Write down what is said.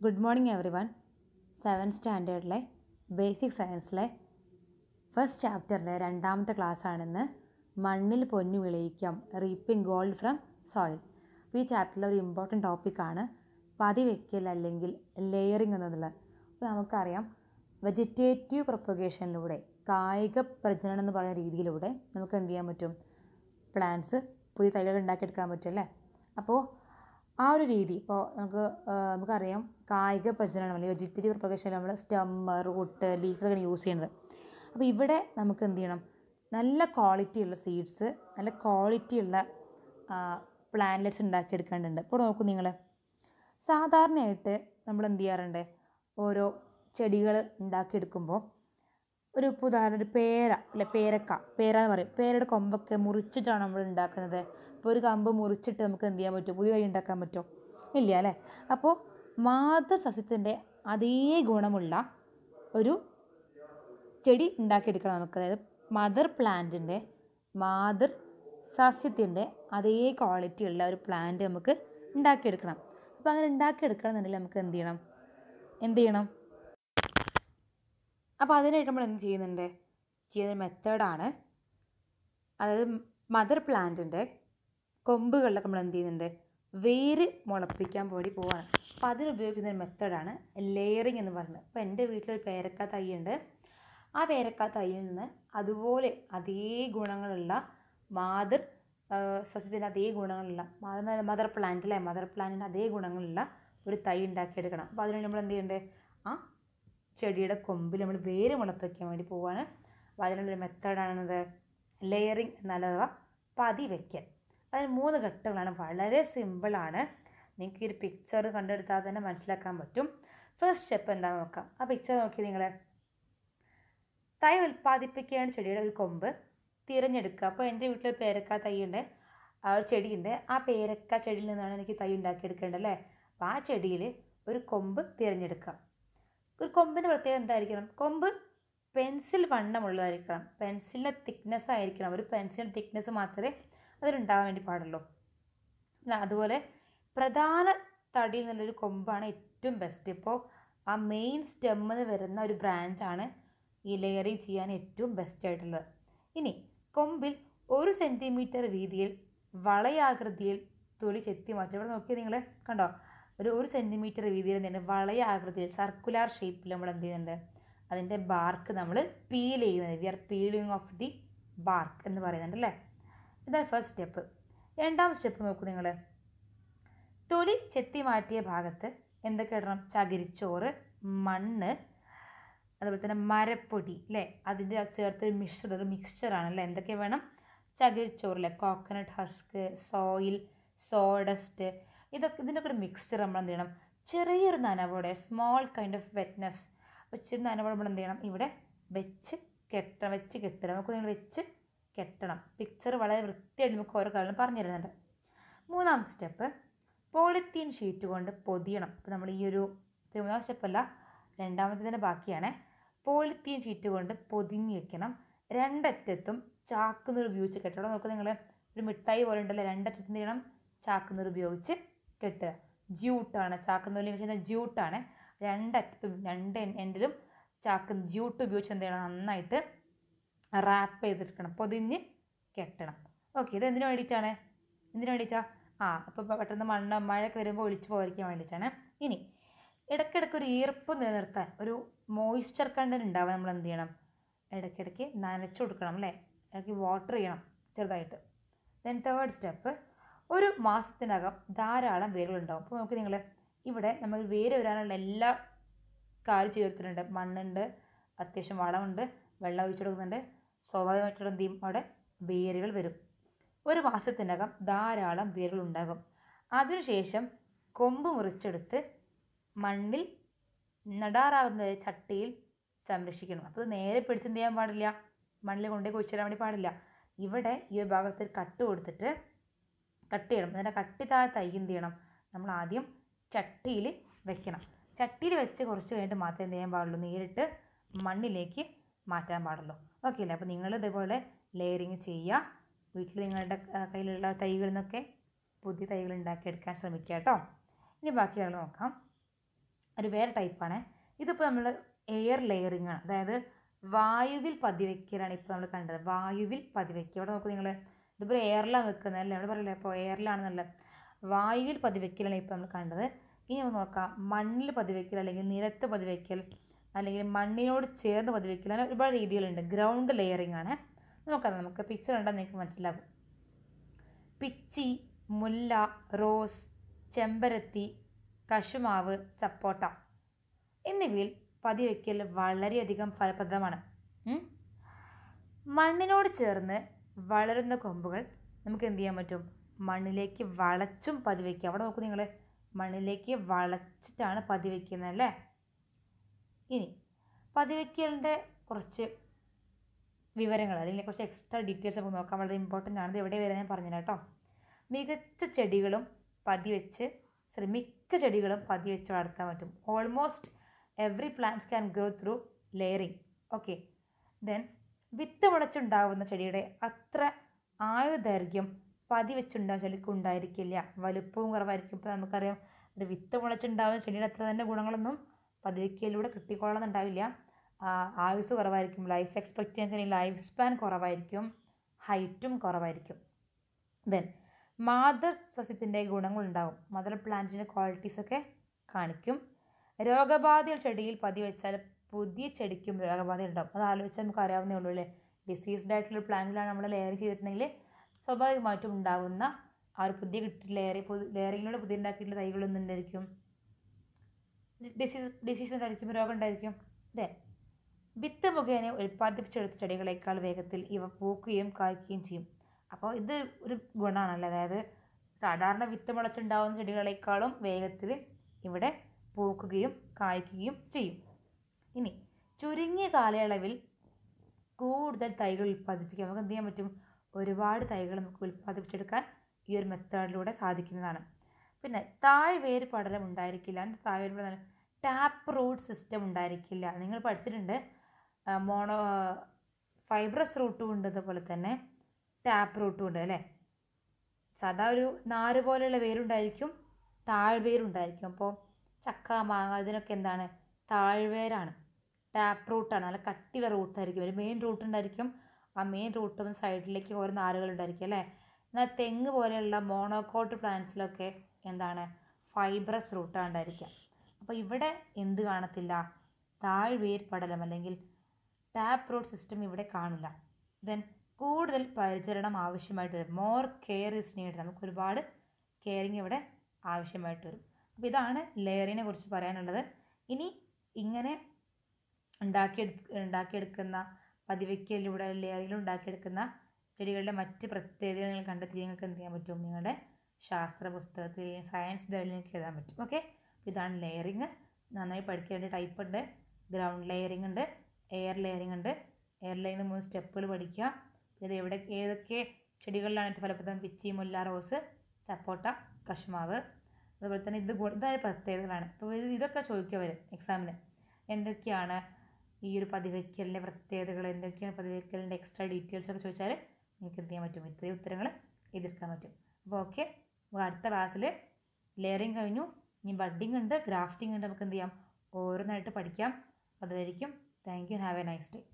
Good morning everyone seven സ്റ്റാൻഡേർഡിലെ basic സയൻസിലെ first ചാപ്റ്ററിലെ രണ്ടാമത്തെ ക്ലാസ്സാണിന്ന് മണ്ണിൽ പൊന്നു വിളയിക്കാം റീപ്പിംഗ് ഗോൾഡ് ഫ്രം സോയിൽ അപ്പോൾ ഈ ചാപ്റ്ററിലെ ഒരു ഇമ്പോർട്ടൻറ്റ് ടോപ്പിക്കാണ് പതിവെക്കൽ അല്ലെങ്കിൽ ലെയറിംഗ് എന്നുള്ളത് അപ്പോൾ നമുക്കറിയാം വെജിറ്റേറ്റീവ് പ്രൊപ്പഗേഷനിലൂടെ കായിക പ്രജനനം എന്ന് പറയുന്ന രീതിയിലൂടെ നമുക്ക് എന്ത് ചെയ്യാൻ പറ്റും പ്ലാന്റ്സ് പുതിയ തൈകൾ ഉണ്ടാക്കിയെടുക്കാൻ പറ്റും അല്ലേ അപ്പോൾ ആ ഒരു രീതി ഇപ്പോൾ നമുക്ക് ആ, നമുക്കറിയാം കായിക പ്രജനനം അല്ലെങ്കിൽ വെജിറ്റേറ്റീവ് പ്രൊപ്പഗേഷനിൽ നമ്മൾ സ്റ്റമ്മ് റൂട്ട് ലീഫൊക്കെ യൂസ് ചെയ്യുന്നത് അപ്പോൾ ഇവിടെ നമുക്ക് എന്ത് ചെയ്യണം നല്ല ക്വാളിറ്റിയുള്ള സീഡ്സ് നല്ല ക്വാളിറ്റിയുള്ള പ്ലാന്റ്ലെറ്റ്സ് ഉണ്ടാക്കിയെടുക്കേണ്ടതുണ്ട് ഇപ്പോൾ നോക്കൂ നിങ്ങൾ സാധാരണയായിട്ട് നമ്മൾ എന്ത് ചെയ്യാറുണ്ട് ഓരോ ചെടികൾ ഉണ്ടാക്കിയെടുക്കുമ്പോൾ ഒരു ഇപ്പോൾ ഉദാഹരണം ഒരു പേര അല്ലെ പേരക്ക പേര എന്ന് പറയും പേരയുടെ കൊമ്പൊക്കെ മുറിച്ചിട്ടാണ് നമ്മൾ ഉണ്ടാക്കുന്നത് ഇപ്പോൾ ഒരു കമ്പ് മുറിച്ചിട്ട് നമുക്ക് എന്ത് ചെയ്യാൻ പറ്റും പുതിയ തൈ ഉണ്ടാക്കാൻ പറ്റുമോ ഇല്ല അല്ലേ അപ്പോൾ മാതൃസസ്യത്തിൻ്റെ അതേ ഗുണമുള്ള ഒരു ചെടി ഉണ്ടാക്കിയെടുക്കണം നമുക്ക് അതായത് മദർ പ്ലാന്റിൻ്റെ മാതൃ സസ്യത്തിൻ്റെ അതേ ക്വാളിറ്റി ഉള്ള ഒരു പ്ലാന്റ് നമുക്ക് ഉണ്ടാക്കിയെടുക്കണം അപ്പോൾ അങ്ങനെ ഉണ്ടാക്കിയെടുക്കണം എന്നുണ്ടെങ്കിൽ നമുക്ക് എന്ത് ചെയ്യണം എന്ത് ചെയ്യണം അപ്പോൾ അതിനായിട്ട് നമ്മൾ എന്ത് ചെയ്യുന്നുണ്ട് ചെയ്യുന്ന മെത്തേഡാണ് അതായത് മദർ പ്ലാന്റിൻ്റെ കൊമ്പുകളിലൊക്കെ നമ്മൾ എന്ത് ചെയ്യുന്നുണ്ട് വേര് മുളപ്പിക്കാൻ വേണ്ടി പോവാണ് അപ്പോൾ അതിനുപയോഗിക്കുന്ന ഒരു മെത്തേഡാണ് ലെയറിങ് എന്ന് പറയുന്നത് അപ്പോൾ എൻ്റെ വീട്ടിലൊരു പേരക്ക തൈയുണ്ട് ആ പേരക്ക തൈയിൽ നിന്ന് അതുപോലെ അതേ ഗുണങ്ങളുള്ള മാതൃ സസ്യത്തിൻ്റെ അതേ ഗുണങ്ങളുള്ള മദർ മദർ പ്ലാന്റ് അല്ലേ മദർ പ്ലാന്റിൻ്റെ അതേ ഗുണങ്ങളുള്ള ഒരു തൈ ഉണ്ടാക്കിയെടുക്കണം അപ്പോൾ അതിനുവേണ്ടി നമ്മൾ എന്ത് ചെയ്യേണ്ടത് ആ ചെടിയുടെ കൊമ്പിൽ നമ്മൾ വേര് മുളപ്പിക്കാൻ വേണ്ടി പോവാണ് അപ്പോൾ അതിനുള്ളൊരു മെത്തേഡാണെന്നത് ലെയറിങ് എന്നഥവാ പതി വയ്ക്കൽ അതിന് മൂന്ന് ഘട്ടങ്ങളാണ് വളരെ സിമ്പിളാണ് നിങ്ങൾക്ക് ഈ ഒരു പിക്ചർ കണ്ടെടുത്താൽ തന്നെ മനസ്സിലാക്കാൻ പറ്റും ഫസ്റ്റ് സ്റ്റെപ്പ് എന്താണെന്ന് നോക്കാം ആ പിക്ചർ നോക്കി നിങ്ങൾ തൈ ഉൽപ്പാദിപ്പിക്കുകയാണ് ചെടിയുടെ ഒരു കൊമ്പ് തിരഞ്ഞെടുക്കുക അപ്പോൾ എൻ്റെ വീട്ടിൽ പേരക്ക തൈയുണ്ട് ആ ഒരു ചെടിയുണ്ട് ആ പേരക്ക ചെടിയിൽ നിന്നാണ് എനിക്ക് തൈ ഉണ്ടാക്കിയെടുക്കേണ്ടത് അല്ലേ അപ്പോൾ ആ ചെടിയിൽ ഒരു കൊമ്പ് തിരഞ്ഞെടുക്കുക ഒരു കൊമ്പിൻ്റെ പ്രത്യേകത എന്തായിരിക്കണം കൊമ്പ് പെൻസിൽ വണ്ണമുള്ളതായിരിക്കണം പെൻസിലിൻ്റെ തിക്നെസ് ആയിരിക്കണം ഒരു പെൻസിലിൻ്റെ തിക്നെസ് മാത്രമേ അതിലുണ്ടാകാൻ വേണ്ടി പാടുള്ളൂ അല്ല, അതുപോലെ പ്രധാന തടിയിൽ നിന്നുള്ളൊരു കൊമ്പാണ് ഏറ്റവും ബെസ്റ്റ് ഇപ്പോൾ ആ മെയിൻ സ്റ്റെമ്മിൽ വരുന്ന ഒരു ബ്രാഞ്ചാണ് ഈ ലെയറിങ് ചെയ്യാൻ ഏറ്റവും ബെസ്റ്റ് ആയിട്ടുള്ളത് ഇനി കൊമ്പിൽ ഒരു സെൻറ്റിമീറ്റർ വീതിയിൽ വളയാകൃതിയിൽ തൊലി ചെത്തി മാറ്റും ഇവിടെ നോക്കി നിങ്ങൾ കണ്ടോ ഒരു ഒരു സെൻറ്റിമീറ്റർ വീതിയിൽ തന്നെ വളയാകൃതിയിൽ സർക്കുലാർ ഷേപ്പിൽ നമ്മൾ എന്ത് ചെയ്യുന്നുണ്ട് അതിൻ്റെ ബാർക്ക് നമ്മൾ പീൽ ചെയ്യുന്നത് we are peeling of the bark എന്ന് പറയുന്നുണ്ട് അല്ലേ ഇതാണ് ഫസ്റ്റ് സ്റ്റെപ്പ് രണ്ടാം സ്റ്റെപ്പ് നോക്കൂ നിങ്ങൾ തൊലി ചെത്തി മാറ്റിയ ഭാഗത്ത് എന്തൊക്കെ ഇടണം ചകിരിച്ചോറ് മണ്ണ് അതുപോലെ തന്നെ മരപ്പൊടി അല്ലേ അതിൻ്റെ ചേർത്ത് മിക്സ്ചർ ഒരു മിക്സ്ചറാണ് അല്ലേ എന്തൊക്കെ വേണം ചകിരിച്ചോറില്ലേ കോക്കനട്ട് ഹസ്ക് സോയിൽ സോഡസ്റ്റ് ഇതൊക്കെ ഇതിൻ്റെയൊക്കെ ഒരു മിക്സ്ചർ നമ്മൾ എന്ത് ചെയ്യണം ചെറിയൊരു നനവോടെ സ്മോൾ കൈൻഡ് ഓഫ് വെറ്റ്നസ് ചെറിയ നനവോടെ നമ്മൾ എന്ത് ചെയ്യണം ഇവിടെ വെച്ച് കെട്ടണം വെച്ച് കെട്ടണം നമുക്ക് നിങ്ങൾ വെച്ച് കെട്ടണം പിക്ചർ വളരെ വൃത്തിയായിട്ട് നമുക്ക് ഓരോ കാര്യങ്ങളും പറഞ്ഞു തരുന്നുണ്ട് മൂന്നാമത്തെ സ്റ്റെപ്പ് പോളിത്തീൻ ഷീറ്റ് കൊണ്ട് പൊതിയണം ഇപ്പോൾ നമ്മൾ ഈ ഒരു ഇത് മൂന്നാം സ്റ്റെപ്പല്ല രണ്ടാമത്തേതിൻ്റെ ബാക്കിയാണ് പോളിത്തീൻ ഷീറ്റ് കൊണ്ട് പൊതിഞ്ഞ് വെക്കണം രണ്ടറ്റത്തും ചാക്കുനീർ ഉപയോഗിച്ച് കെട്ടണം നോക്കുക നിങ്ങൾ ഒരു മിഠായി പോലെ ഉണ്ടല്ലോ രണ്ടറ്റത്തും എന്ത് ചെയ്യണം ചാക്കുനീർ ഉപയോഗിച്ച് കെട്ടുക ജ്യൂട്ടാണ് ചാക്കുനൂരിൽ വെച്ചിരുന്ന ജ്യൂട്ടാണ് രണ്ടറ്റത്തും രണ്ട് എൻഡിലും ചാക്ക് ജ്യൂട്ട് ഉപയോഗിച്ച് എന്ത് ചെയ്യണം നന്നായിട്ട് റാപ്പ് ചെയ്തെടുക്കണം പൊതിഞ്ഞ് കെട്ടണം ഓക്കെ ഇത് എന്തിനു വേണ്ടിയിട്ടാണ് എന്തിനു വേണ്ടിയിട്ടാ ആ അപ്പോൾ പെട്ടെന്ന് മണ്ണ് മഴയൊക്കെ വരുമ്പോൾ ഒലിച്ചു പോകാതിരിക്കാൻ വേണ്ടിയിട്ടാണ് ഇനി ഇടയ്ക്കിടയ്ക്ക് ഒരു ഈർപ്പ് നിലനിർത്താൻ ഒരു മോയ്സ്ചർ കണ്ടന്റ് ഉണ്ടാവാൻ നമ്മൾ എന്ത് ചെയ്യണം ഇടയ്ക്കിടയ്ക്ക് നനച്ചു കൊടുക്കണം അല്ലേ ഇടയ്ക്ക് വാട്ടർ ചെയ്യണം ചെറുതായിട്ട് ദെൻ തേർഡ് സ്റ്റെപ്പ് ഒരു മാസത്തിനകം ധാരാളം വേരുകളുണ്ടാവും അപ്പോൾ നോക്കി നിങ്ങൾ ഇവിടെ നമ്മൾ വേര് വരാനുള്ള എല്ലാ കാര്യം ചേർത്തിട്ടുണ്ട് മണ്ണുണ്ട് അത്യാവശ്യം വളമുണ്ട് വെള്ളം ഒഴിച്ചു കൊടുക്കുന്നുണ്ട് സ്വാഭാവികമായിട്ടുള്ള എന്ത് ചെയ്യും അവിടെ വേരുകൾ വരും ഒരു മാസത്തിനകം ധാരാളം വേരുകൾ ഉണ്ടാകും അതിനുശേഷം കൊമ്പ് മുറിച്ചെടുത്ത് മണ്ണിൽ നടാറാവുന്ന ചട്ടിയിൽ സംരക്ഷിക്കണം അപ്പോൾ ഇത് നേരെ പിടിച്ച് എന്ത് ചെയ്യാൻ പാടില്ല മണ്ണിൽ കൊണ്ടുപോയി കുഴിച്ചിടാൻ വേണ്ടി പാടില്ല ഇവിടെ ഈ ഒരു ഭാഗത്ത് ഒരു കട്ട് കൊടുത്തിട്ട് കട്ട് ചെയ്യണം എന്നിട്ട് ആ കട്ടി താഴെ തൈ എന്ത് ചെയ്യണം നമ്മൾ ആദ്യം ചട്ടിയിൽ വെക്കണം ചട്ടിയിൽ വെച്ച് കുറച്ച് കഴിഞ്ഞിട്ട് മാത്രമേ എന്ത് ചെയ്യാൻ പാടുള്ളൂ നേരിട്ട് മണ്ണിലേക്ക് മാറ്റാൻ പാടുള്ളൂ ഓക്കെ അല്ലേ അപ്പോൾ നിങ്ങൾ ഇതേപോലെ ലെയറിങ് ചെയ്യുക വീട്ടിൽ നിങ്ങളുടെ ആ, കയ്യിലുള്ള തൈകളിൽ നിന്നൊക്കെ പുതിയ തൈകൾ ഉണ്ടാക്കിയെടുക്കാൻ ശ്രമിക്കുക കേട്ടോ ഇനി ബാക്കി ഞങ്ങൾ നോക്കാം ഒരു വേറെ ടൈപ്പാണ് ഇതിപ്പോൾ നമ്മൾ എയർ ലെയറിംഗ് ആണ് അതായത് വായുവിൽ പതിവയ്ക്കലാണ് ഇപ്പോൾ നമ്മൾ കണ്ടത് വായുവിൽ പതിവയ്ക്കുക ഇവിടെ നോക്കൂ നിങ്ങൾ ഇതിപ്പോൾ എയറിലാണ് വെക്കുന്നത് അല്ലേ ഇവിടെ പറയില്ലേ ഇപ്പോൾ എയറിലാണെന്നുള്ളത് വായുവിൽ പതിവയ്ക്കലാണ് ഇപ്പോൾ നമ്മൾ കണ്ടത് ഇനി നമുക്ക് നോക്കാം മണ്ണിൽ പതിവയ്ക്കൽ അല്ലെങ്കിൽ നിലത്ത് പതിവയ്ക്കൽ അല്ലെങ്കിൽ മണ്ണിനോട് ചേർന്ന് പതിവയ്ക്കൽ അങ്ങനെ ഒരുപാട് രീതികളുണ്ട് ഗ്രൗണ്ട് ലെയറിംഗ് ആണ് നോക്കാം നമുക്ക് പിക്ചർ കണ്ടാൽ നിങ്ങൾക്ക് മനസ്സിലാകും പിച്ചി മുല്ല റോസ് ചെമ്പരത്തി കശുമാവ് സപ്പോട്ട എന്നിവയിൽ പതിവയ്ക്കൽ വളരെയധികം ഫലപ്രദമാണ് ഉം. മണ്ണിനോട് ചേർന്ന് വളരുന്ന കൊമ്പുകൾ നമുക്ക് എന്ത് ചെയ്യാൻ പറ്റും മണ്ണിലേക്ക് വളച്ചും പതിവയ്ക്കുക അവിടെ നോക്കൂ നിങ്ങൾ മണ്ണിലേക്ക് വളച്ചിട്ടാണ് പതിവയ്ക്കുന്നത് അല്ലേ ഇനി പതിവയ്ക്കലിൻ്റെ കുറച്ച് വിവരങ്ങൾ അല്ലെങ്കിൽ കുറച്ച് എക്സ്ട്രാ ഡീറ്റെയിൽസ് നമുക്ക് നോക്കാൻ വളരെ ഇമ്പോർട്ടൻ്റ് ആണ് ഇത് എവിടെ വരെ ഞാൻ പറഞ്ഞു കേട്ടോ മികച്ച ചെടികളും പതിവെച്ച് സോറി മിക്ക ചെടികളും പതിവെച്ച് വളർത്താൻ പറ്റും almost every plants can grow through layering okay then വിത്ത് മുളച്ചുണ്ടാവുന്ന ചെടിയുടെ അത്ര ആയുദൈർഘ്യം പതിവെച്ചുണ്ടാവുന്ന ചെടിക്ക് ഉണ്ടായിരിക്കില്ല വലുപ്പവും കുറവായിരിക്കും ഇപ്പോൾ നമുക്കറിയാം ഒരു വിത്ത് മുളച്ചുണ്ടാവുന്ന ചെടിയുടെ അത്ര തന്നെ ഗുണങ്ങളൊന്നും പതിവയ്ക്കലിലൂടെ കിട്ടിക്കൊള്ളണമെന്നുണ്ടാവില്ല ആ, ആയുസ് കുറവായിരിക്കും ലൈഫ് എക്സ്പെക്റ്റൻസി അല്ലെങ്കിൽ ലൈഫ് സ്പാൻ കുറവായിരിക്കും ഹൈറ്റും കുറവായിരിക്കും ദെൻ മാതൃ സസ്യത്തിൻ്റെ ഗുണങ്ങളുണ്ടാവും മദർ പ്ലാന്റിൻ്റെ ക്വാളിറ്റീസൊക്കെ കാണിക്കും രോഗബാധയുള്ള ചെടിയിൽ പതിവെച്ചാൽ പുതിയ ചെടിക്കും രോഗബാധ ഉണ്ടാവും അത് ആലോചിച്ചാൽ നമുക്ക് അറിയാവുന്നേ ഉള്ളൂ അല്ലേ ഡിസീസ്ഡ് ആയിട്ടുള്ള പ്ലാന്റിലാണ് നമ്മൾ ലെയർ ചെയ്തിട്ടുണ്ടെങ്കിൽ സ്വാഭാവികമായിട്ടും ഉണ്ടാകുന്ന ആ ഒരു പുതിയ കിട്ടി ലെയർ പുതിയ ലെയറിങ്ങിലൂടെ പുതിയ ഉണ്ടാക്കിയിട്ടുള്ള തൈകളൊന്നും ഉണ്ടായിരിക്കും ഡിസീസ് ഡിസീസ് ഉണ്ടായിരിക്കും രോഗം ഉണ്ടായിരിക്കും അതെ വിത്ത് മുഖേന ഉൽപ്പാദിപ്പിച്ചെടുത്ത ചെടികളേക്കാൾ വേഗത്തിൽ ഇവ പൂക്കുകയും കായ്ക്കുകയും ചെയ്യും അപ്പോൾ ഇത് ഒരു ഗുണമാണല്ലോ അതായത് സാധാരണ വിത്ത് മുളച്ചുണ്ടാവുന്ന ചെടികളേക്കാളും വേഗത്തിൽ ഇവിടെ പൂക്കുകയും കായ്ക്കുകയും ചെയ്യും ഇനി ചുരുങ്ങിയ കാലയളവിൽ കൂടുതൽ തൈകൾ ഉൽപ്പാദിപ്പിക്കാം നമുക്ക് എന്ത് ചെയ്യാൻ പറ്റും ഒരുപാട് തൈകൾ നമുക്ക് ഉൽപ്പാദിപ്പിച്ചെടുക്കാൻ ഈ ഒരു മെത്തേഡിലൂടെ സാധിക്കുന്നതാണ് പിന്നെ താഴ്വേര് പടലം ഉണ്ടായിരിക്കില്ല എന്താ താഴ്വേര് പടലം ടാപ്പ് റൂട്ട് സിസ്റ്റം ഉണ്ടായിരിക്കില്ല നിങ്ങൾ പഠിച്ചിട്ടുണ്ട് മോണോ ഫൈബ്രസ് റൂട്ടും ഉണ്ട് അതുപോലെ തന്നെ ടാപ്പ് റൂട്ടും ഉണ്ട് അല്ലേ സാധാ ഒരു നാര് പോലെയുള്ള വേരുണ്ടായിരിക്കും താഴ്വേരുണ്ടായിരിക്കും അപ്പോൾ ചക്ക മാങ്ങ ഇതിനൊക്കെ എന്താണ് താഴ്വേരാണ് ടാപ്പ് റൂട്ടാണ് നല്ല കട്ടിയുള്ള റൂട്ടായിരിക്കും ഒരു മെയിൻ റൂട്ട് ഉണ്ടായിരിക്കും ആ മെയിൻ റൂട്ടും സൈഡിലേക്ക് ഓരോ നാരുകൾ ഉണ്ടായിരിക്കും അല്ലേ എന്നാൽ തെങ്ങ് പോലെയുള്ള മോണോക്കോട്ട് പ്ലാന്റ്സിലൊക്കെ എന്താണ് ഫൈബ്രസ് റൂട്ടാണ് ഉണ്ടായിരിക്കുക അപ്പോൾ ഇവിടെ എന്ത് കാണത്തില്ല താഴ്വേർ പടലം അല്ലെങ്കിൽ ടാപ്പ് റൂട്ട് സിസ്റ്റം ഇവിടെ കാണില്ല ദെൻ കൂടുതൽ പരിചരണം ആവശ്യമായിട്ട് വരും മോർ കെയർ ഇസ് നീഡ് നമുക്ക് ഒരുപാട് കെയറിങ് ഇവിടെ ആവശ്യമായിട്ട് വരും അപ്പോൾ ഇതാണ് ലെയറിനെ കുറിച്ച് പറയാനുള്ളത് ഇനി ഇങ്ങനെ ഉണ്ടാക്കിയെടു ഉണ്ടാക്കിയെടുക്കുന്ന പതിവയ്ക്കലിലൂടെ ലെയറിൽ ഉണ്ടാക്കിയെടുക്കുന്ന ചെടികളുടെ മറ്റ് പ്രത്യേകതകൾ നിങ്ങൾ കണ്ടെത്തി നിങ്ങൾക്ക് എന്ത് ചെയ്യാൻ പറ്റും നിങ്ങളുടെ ശാസ്ത്ര പുസ്തകത്തിൽ സയൻസ് ഡയറിയിൽ നിങ്ങൾക്ക് എഴുതാൻ പറ്റും ഓക്കെ ഇതാണ് ലെയറിങ് നന്നായി പഠിക്കേണ്ട ടൈപ്പ് ഉണ്ട് ഗ്രൗണ്ട് ലെയറിംഗ് ഉണ്ട് എയർ ലെയറിംഗ് ഉണ്ട് എയർ ലെയറിംഗ് മൂന്ന് സ്റ്റെപ്പുകൾ പഠിക്കുക ഇത് എവിടെ ഏതൊക്കെ ചെടികളിലാണ് ഏറ്റവും ഫലപ്രദം പിച്ചി മുല്ല റോസ് സപ്പോട്ട കശ്മാവ് അതുപോലെ തന്നെ ഇത് ഗുണ- ഇതായ പ്രത്യേകതകളാണ് അപ്പോൾ ഇത് ഇതൊക്കെ ചോദിക്കുക വരും എക്സാമിന് എന്തൊക്കെയാണ് ഈ ഒരു പതിവയ്ക്കലിൻ്റെ പ്രത്യേകതകൾ എന്തൊക്കെയാണ് പതിവയ്ക്കലിൻ്റെ എക്സ്ട്രാ ഡീറ്റെയിൽസ് ഒക്കെ ചോദിച്ചാൽ നിങ്ങൾക്ക് എന്ത് ചെയ്യാൻ പറ്റും ഇത്രയും ഉത്തരങ്ങൾ എതിർക്കാൻ പറ്റും അപ്പോൾ ഓക്കെ നമുക്ക് അടുത്ത ക്ലാസ്സിൽ ലെയറിങ് കഴിഞ്ഞു ഇനി ബഡ്ഡിങ് ഉണ്ട് ഗ്രാഫ്റ്റിംഗ് ഉണ്ട് നമുക്ക് എന്ത് ചെയ്യാം ഓരോന്നായിട്ട് പഠിക്കാം അതുവരെയും thank you have a nice day